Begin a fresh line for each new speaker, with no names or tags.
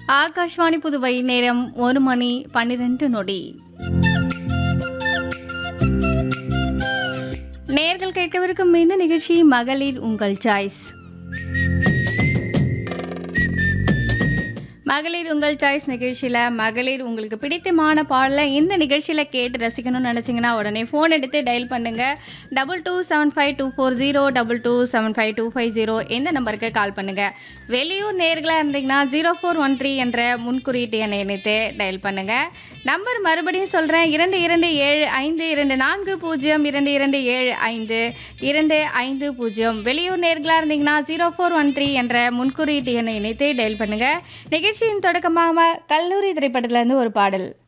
ஆகாஷ்வாணி புதுவை நேரம் ஒரு மணி பன்னிரெண்டு நொடி நேர்கள் கேட்கவிருக்கும் இந்த நிகழ்ச்சி மகளிர் உங்கள் சாய்ஸ் மகளிர் உங்கள் சாய்ஸ் நிகழ்ச்சியில் மகளிர் உங்களுக்கு பிடித்தமான பாடலை இந்த நிகழ்ச்சியில் கேட்டு ரசிக்கணும்னு நினச்சிங்கன்னா உடனே ஃபோன் எடுத்து டயல் பண்ணுங்கள் double two seven five two four zero double two seven five two five zero இந்த நம்பருக்கு கால் பண்ணுங்கள் வெளியூர் நேர்களாக இருந்தீங்கன்னா ஜீரோ ஃபோர் ஒன் த்ரீ என்ற முன்குறியீட்டு எண்ணை இணைத்து டயல் பண்ணுங்கள் நம்பர் மறுபடியும் சொல்கிறேன் இரண்டு இரண்டு ஏழு ஐந்து இரண்டு நான்கு பூஜ்ஜியம் இரண்டு இரண்டு ஏழு ஐந்து இரண்டு ஐந்து பூஜ்ஜியம் வெளியூர் நேர்களாக இருந்தீங்கன்னா ஜீரோ ஃபோர் ஒன் த்ரீ என்ற முன்குறியீட்டு எண்ணை இணைத்து டயல் பண்ணுங்கள் நிகழ்ச்சியின் தொடக்கமாக கல்லூரி திரைப்படத்துலேருந்து ஒரு பாடல்